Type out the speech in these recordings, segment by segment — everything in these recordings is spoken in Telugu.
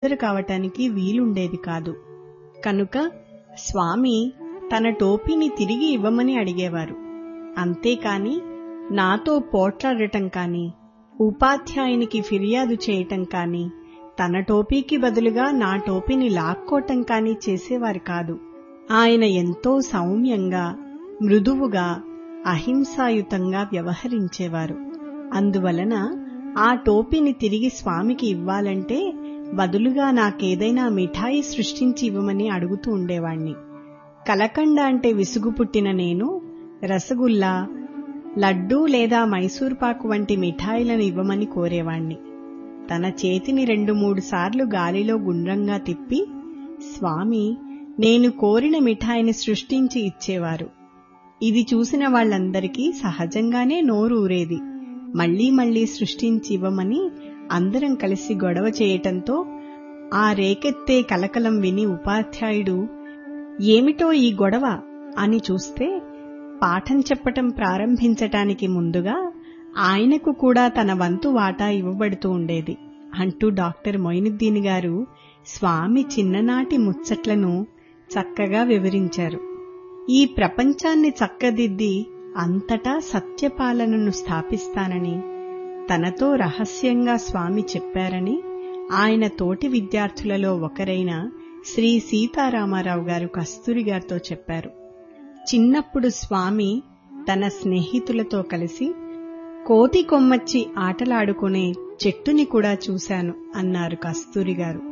హాజరు కావటానికి వీలుండేది కాదు కనుక స్వామి తన టోపీని తిరిగి ఇవ్వమని అడిగేవారు అంతేకాని నాతో పోట్లాడటం కాని ఉపాధ్యాయునికి ఫిర్యాదు చేయటం కాని తన టోపీకి బదులుగా నా టోపీని లాక్కోటం కాని చేసేవారు కాదు ఆయన ఎంతో సౌమ్యంగా మృదువుగా అహింసాయుతంగా వ్యవహరించేవారు అందువలన ఆ టోపీని తిరిగి స్వామికి ఇవ్వాలంటే బదులుగా నాకేదైనా మిఠాయి సృష్టించి ఇవ్వమని అడుగుతూ ఉండేవాణ్ణి కలకండ అంటే విసుగు పుట్టిన నేను రసగుల్లా లడ్డూ లేదా మైసూర్పాకు వంటి మిఠాయిలను ఇవ్వమని కోరేవాణ్ణి తన చేతిని రెండు మూడు సార్లు గాలిలో గుండ్రంగా తిప్పి స్వామి నేను కోరిన మిఠాయిని సృష్టించి ఇచ్చేవారు ఇది చూసిన వాళ్లందరికీ సహజంగానే నోరు ఊరేది మళ్లీ మళ్లీ సృష్టించి ఇవ్వమని అందరం కలిసి గొడవ చేయటంతో ఆ రేకెత్తే కలకలం విని ఉపాధ్యాయుడు ఏమిటో ఈ గొడవ అని చూస్తే పాఠం చెప్పటం ప్రారంభించటానికి ముందుగా ఆయనకు కూడా తన వంతు వాటా ఇవ్వబడుతూ ఉండేది అంటూ డాక్టర్ మొయినుద్దీన్ గారు స్వామి చిన్ననాటి ముచ్చట్లను చక్కగా వివరించారు ఈ ప్రపంచాన్ని చక్కదిద్ది అంతటా సత్యపాలనను స్థాపిస్తానని తనతో రహస్యంగా స్వామి చెప్పారని ఆయన తోటి విద్యార్థులలో ఒకరైన శ్రీ సీతారామారావు గారు కస్తూరి గారితో చెప్పారు చిన్నప్పుడు స్వామి తన స్నేహితులతో కలిసి కోతి కొమ్మచ్చి ఆటలాడుకునే చెట్టుని కూడా చూశాను అన్నారు కస్తూరి గారు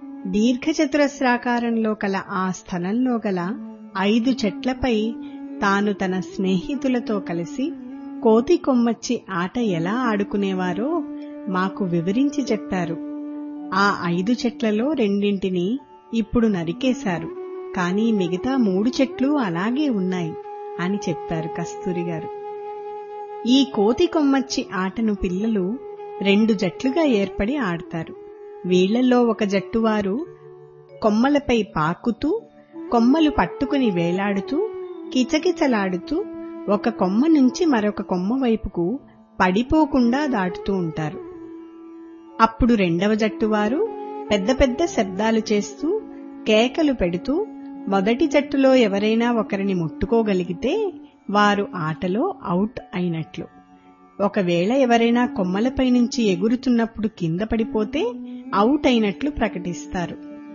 దీర్ఘచతురస్రాకారంలో కల ఆ స్థలంలో గల ఐదు చెట్లపై తాను తన స్నేహితులతో కలిసి కోతి కొమ్మచ్చి ఆట ఎలా ఆడుకునేవారో మాకు వివరించి చెప్పారు ఆ ఐదు చెట్లలో రెండింటిని ఇప్పుడు నరికేశారు కానీ మిగతా మూడు చెట్లు అలాగే ఉన్నాయి అని చెప్పారు కస్తూరి గారు ఈ కోతి కొమ్మచ్చి ఆటను పిల్లలు రెండు జట్లుగా ఏర్పడి ఆడతారు వీళ్లలో ఒక జట్టువారు కొమ్మలపై పాకుతూ కొమ్మలు పట్టుకుని వేలాడుతూ కిచకిచలాడుతూ ఒక కొమ్మ నుంచి మరొక కొమ్మ వైపుకు పడిపోకుండా దాటుతూ ఉంటారు అప్పుడు రెండవ జట్టువారు పెద్ద పెద్ద శబ్దాలు చేస్తూ కేకలు పెడుతూ మొదటి జట్టులో ఎవరైనా ఒకరిని ముట్టుకోగలిగితే వారు ఆటలో అవుట్ అయినట్లు ఒకవేళ ఎవరైనా కొమ్మలపై నుంచి ఎగురుతున్నప్పుడు కింద పడిపోతే అవుట్ అయినట్లు ప్రకటిస్తారు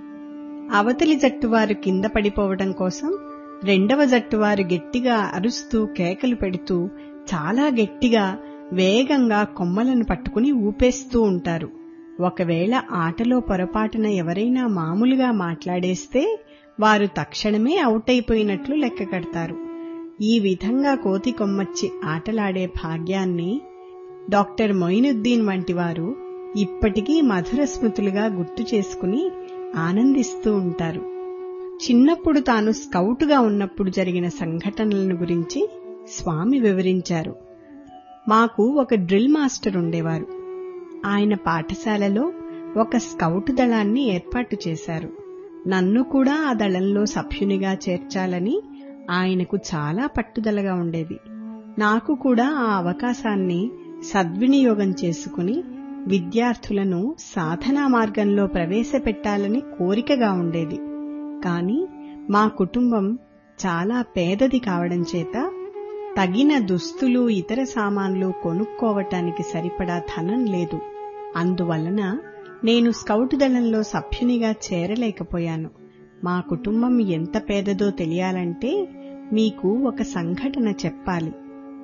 అవతలి జట్టువారు కింద పడిపోవడం కోసం రెండవ జట్టువారు గట్టిగా అరుస్తూ కేకలు పెడుతూ చాలా గట్టిగా వేగంగా కొమ్మలను పట్టుకుని ఊపేస్తూ ఉంటారు ఒకవేళ ఆటలో పొరపాటున ఎవరైనా మామూలుగా మాట్లాడేస్తే వారు తక్షణమే అవుట్ అయిపోయినట్లు లెక్క కడతారు ఈ విధంగా కోతి కొమ్మచ్చి ఆటలాడే భాగ్యాన్ని డాక్టర్ మొయినుద్దీన్ వంటి వారు ఇప్పటికీ మధుర స్మృతులుగా గుర్తు చేసుకుని ఆనందిస్తూ ఉంటారు చిన్నప్పుడు తాను స్కౌటుగా ఉన్నప్పుడు జరిగిన సంఘటనలను గురించి స్వామి వివరించారు మాకు ఒక డ్రిల్ మాస్టర్ ఉండేవారు ఆయన పాఠశాలలో ఒక స్కౌట్ దళాన్ని ఏర్పాటు చేశారు నన్ను కూడా ఆ దళంలో సభ్యునిగా చేర్చాలని ఆయనకు చాలా పట్టుదలగా ఉండేది నాకు కూడా ఆ అవకాశాన్ని సద్వినియోగం చేసుకుని విద్యార్థులను సాధనా మార్గంలో ప్రవేశపెట్టాలని కోరికగా ఉండేది కాని మా కుటుంబం చాలా పేదది కావడం చేత తగిన దుస్తులు ఇతర సామాన్లు కొనుక్కోవటానికి సరిపడా ధనం లేదు అందువలన నేను స్కౌట్ దళంలో సభ్యునిగా చేరలేకపోయాను మా కుటుంబం ఎంత పేదదో తెలియాలంటే మీకు ఒక సంఘటన చెప్పాలి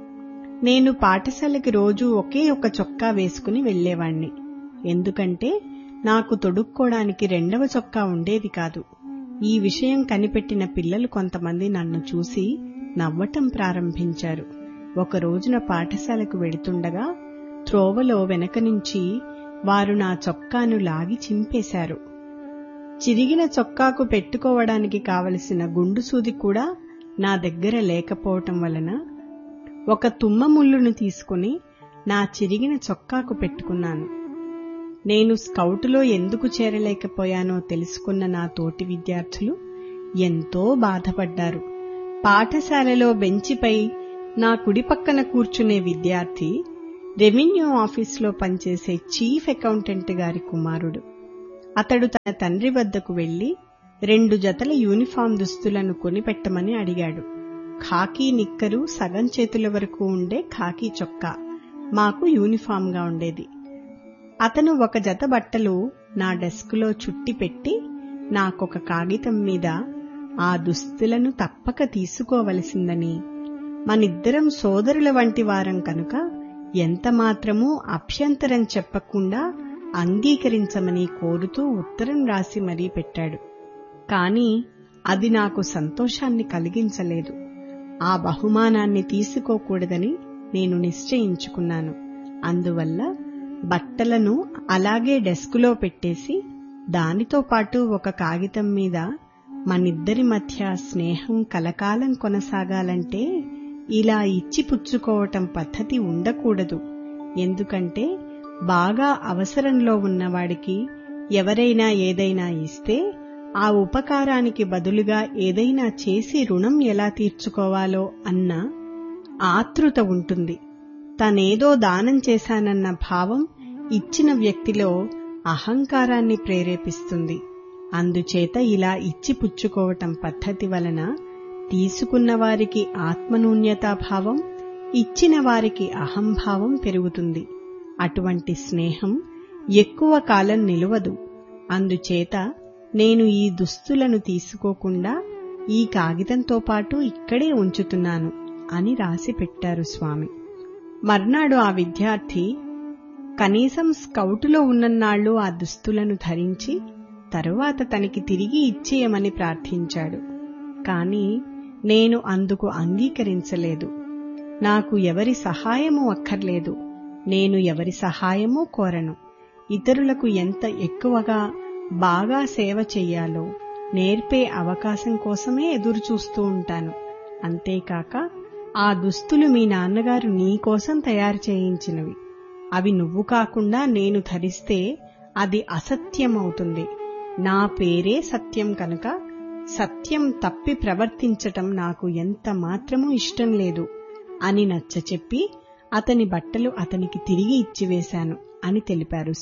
నేను పాఠశాలకి రోజు ఒకే ఒక చొక్కా వేసుకుని వెళ్లేవాణ్ణి ఎందుకంటే నాకు తొడుక్కోవడానికి రెండవ చొక్కా ఉండేది కాదు ఈ విషయం కనిపెట్టిన పిల్లలు కొంతమంది నన్ను చూసి నవ్వటం ప్రారంభించారు ఒక రోజున పాఠశాలకు వెడుతుండగా త్రోవలో వెనక నుంచి వారు నా చొక్కాను లాగి చింపేశారు చిరిగిన చొక్కాకు పెట్టుకోవడానికి కావలసిన గుండు సూది కూడా నా దగ్గర లేకపోవటం వలన ఒక తుమ్మ ముళ్ళును తీసుకుని నా చిరిగిన చొక్కాకు పెట్టుకున్నాను నేను స్కౌటులో ఎందుకు చేరలేకపోయానో తెలుసుకున్న నా తోటి విద్యార్థులు ఎంతో బాధపడ్డారు పాఠశాలలో బెంచిపై నా కుడి పక్కన కూర్చునే విద్యార్థి రెవెన్యూ ఆఫీసులో పనిచేసే చీఫ్ అకౌంటెంట్ గారి కుమారుడు అతడు తన తండ్రి వద్దకు వెళ్లి రెండు జతల యూనిఫామ్ దుస్తులను కొనిపెట్టమని అడిగాడు ఖాకీ నిక్కరు సగం చేతుల వరకు ఉండే ఖాకీ చొక్కా మాకు యూనిఫామ్గా ఉండేది అతను ఒక జత బట్టలు నా డెస్కులో చుట్టి పెట్టి నాకొక కాగితం మీద ఆ దుస్తులను తప్పక తీసుకోవలసిందని మనిద్దరం సోదరుల వంటి వారం కనుక ఎంత మాత్రమూ అభ్యంతరం చెప్పకుండా అంగీకరించమని కోరుతూ ఉత్తరం రాసి మరీ పెట్టాడు కాని అది నాకు సంతోషాన్ని కలిగించలేదు ఆ బహుమానాన్ని తీసుకోకూడదని నేను నిశ్చయించుకున్నాను అందువల్ల బట్టలను అలాగే డెస్కులో పెట్టేసి దానితో పాటు ఒక కాగితం మీద మనిద్దరి మధ్య స్నేహం కలకాలం కొనసాగాలంటే ఇలా ఇచ్చి పుచ్చుకోవటం పద్ధతి ఉండకూడదు ఎందుకంటే బాగా అవసరంలో ఉన్నవాడికి ఎవరైనా ఏదైనా ఇస్తే ఆ ఉపకారానికి బదులుగా ఏదైనా చేసి రుణం ఎలా తీర్చుకోవాలో అన్న ఆతృత ఉంటుంది తనేదో దానం చేశానన్న భావం ఇచ్చిన వ్యక్తిలో అహంకారాన్ని ప్రేరేపిస్తుంది అందుచేత ఇలా ఇచ్చి పుచ్చుకోవటం పద్ధతి వలన తీసుకున్న వారికి ఆత్మనూన్యతాభావం ఇచ్చిన వారికి అహంభావం పెరుగుతుంది అటువంటి స్నేహం ఎక్కువ కాలం నిలవదు అందుచేత నేను ఈ దుస్తులను తీసుకోకుండా ఈ కాగితంతో పాటు ఇక్కడే ఉంచుతున్నాను అని రాసి పెట్టారు స్వామి మర్నాడు ఆ విద్యార్థి కనీసం స్కౌటులో ఉన్నన్నాళ్లు ఆ దుస్తులను ధరించి తరువాత తనకి తిరిగి ఇచ్చేయమని ప్రార్థించాడు కాని నేను అందుకు అంగీకరించలేదు నాకు ఎవరి సహాయము అక్కర్లేదు నేను ఎవరి సహాయమూ కోరను ఇతరులకు ఎంత ఎక్కువగా బాగా సేవ చెయ్యాలో నేర్పే అవకాశం కోసమే ఎదురుచూస్తూ ఉంటాను అంతేకాక ఆ దుస్తులు మీ నాన్నగారు నీకోసం తయారు చేయించినవి అవి నువ్వు కాకుండా నేను ధరిస్తే అది అసత్యమవుతుంది నా పేరే సత్యం కనుక సత్యం తప్పి ప్రవర్తించటం నాకు ఎంత మాత్రమూ ఇష్టం లేదు అని నచ్చచెప్పి అతని బట్టలు అతనికి తిరిగి ఇచ్చివేశాను అని తెలిపారు